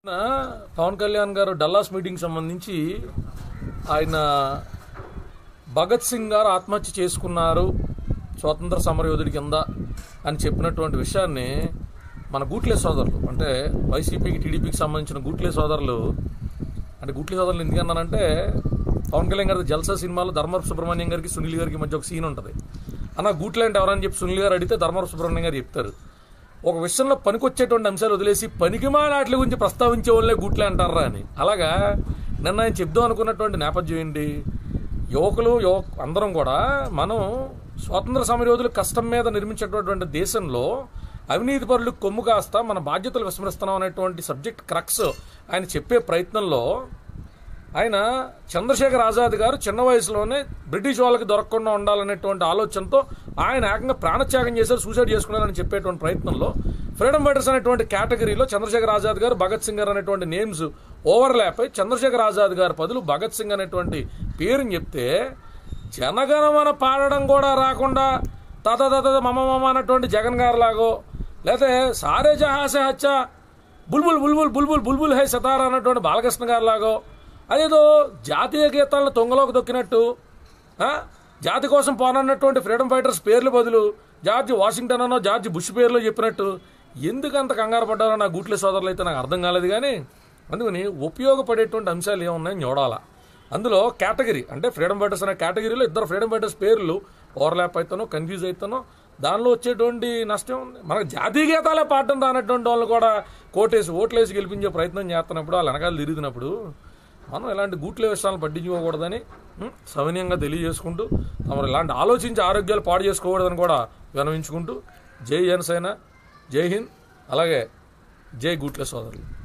నిన్న పవన్ కళ్యాణ్ గారు Dallas meeting సంబంధించి ఆయన భగత్ సింగ్ గారు ఆత్మహత్య చేసుకున్నారు స్వాతంత్ర సమరయోధుడి కింద అని చెప్పినటువంటి విషయాన్ని మన గూట్లే సోదరులు అంటే వైసీపీకి టీడీపీకి సంబంధించిన గూట్లే సోదరులు అంటే గుట్లే సోదరులు ఎందుకన్నానంటే పవన్ కళ్యాణ్ గారి జల్సా సినిమాలో ధర్మవరపు సుబ్రహ్మణ్యం గారికి సునీల్ గారికి మధ్య ఒక సీన్ ఉంటుంది అన్న గూట్లే అంటే ఎవరని చెప్పి సునీల్ గారు అడిగితే ధర్మవరపు సుబ్రహ్మణ్యం గారు చెప్తారు ఒక విషయంలో పనికొచ్చేటువంటి అంశాలు వదిలేసి పనికిమా నాట్ల గురించి ప్రస్తావించే వాళ్ళే గుట్లే అంటారా అని అలాగా నిన్న ఆయన చెప్దాం అనుకున్నటువంటి నేపథ్యం ఏంటి యువకులు యువ అందరం కూడా మనం స్వాతంత్ర సమరయోధులు కష్టం మీద నిర్మించేటటువంటి దేశంలో అవినీతి పరులు కొమ్ము కాస్త మన బాధ్యతలు విస్మరిస్తున్నాం అనేటువంటి సబ్జెక్ట్ క్రక్స్ ఆయన చెప్పే ప్రయత్నంలో ఆయన చంద్రశేఖర్ ఆజాద్ గారు చిన్న వయసులోనే బ్రిటిష్ వాళ్ళకి దొరకకుండా ఉండాలనేటువంటి ఆలోచనతో ఆయన ఏకంగా ప్రాణత్యాగం చేశారు సూసైడ్ చేసుకున్నారని చెప్పేటువంటి ప్రయత్నంలో ఫ్రీడమ్ ఫైటర్స్ అనేటువంటి కేటగిరీలో చంద్రశేఖర్ ఆజాద్ గారు భగత్ సింగ్ గారు అనేటువంటి నేమ్స్ ఓవర్లాప్ అయి చంద్రశేఖర్ ఆజాద్ గారి బదులు భగత్ సింగ్ అనేటువంటి పేరుని చెప్తే జనగణమన పాడడం కూడా రాకుండా తత తత మమ మమ అన్నటువంటి జగన్ గారు లాగో లేకపోతే సారే జహాసే హచ్చా బుల్బుల్ బుల్బుల్ బుల్బుల్ బుల్బుల్ హై సతారా అన్నటువంటి బాలకృష్ణ గారు లాగో అదేదో జాతీయ గీతాలను తొంగలోకి దొక్కినట్టు ఆ? జాతి కోసం పోనన్నటువంటి ఫ్రీడమ్ ఫైటర్స్ పేర్లు బదులు జార్జ్ వాషింగ్టన్ అనో జార్జ్ బుష్ పేర్లు చెప్పినట్టు ఎందుకు అంత కంగారు పడ్డారో నా గూట్లే సోదరులు అయితే నాకు అర్థం కాలేదు కానీ అందుకని ఉపయోగపడేటువంటి అంశాలు ఏమున్నాయని చూడాలా అందులో కేటగిరీ అంటే ఫ్రీడమ్ ఫైటర్స్ అనే కేటగిరీలో ఇద్దరు ఫ్రీడమ్ ఫైటర్స్ పేర్లు ఓవర్లాప్ అవుతానో కన్ఫ్యూజ్ అవుతానో దానిలో వచ్చేటువంటి నష్టం ఉంది మనకు జాతీయ గీతాలే పాడటం రానటువంటి వాళ్ళు కూడా కోటేసి ఓట్లేసి గెలిపించే ప్రయత్నం చేస్తున్నప్పుడు వాళ్ళు వెనకాల తిరుగుతున్నప్పుడు మనం ఇలాంటి గూట్ల విషయాలను పట్టించుకోకూడదని ఉం, సవినయంగా తెలియజేసుకుంటూ తమరు ఇలాంటి ఆలోచించి ఆరోగ్యాలు పాడు చేసుకోకూడదని కూడా వినవించుకుంటూ జై జనసేన జై హింద్ అలాగే జై గూట్ల సోదరులు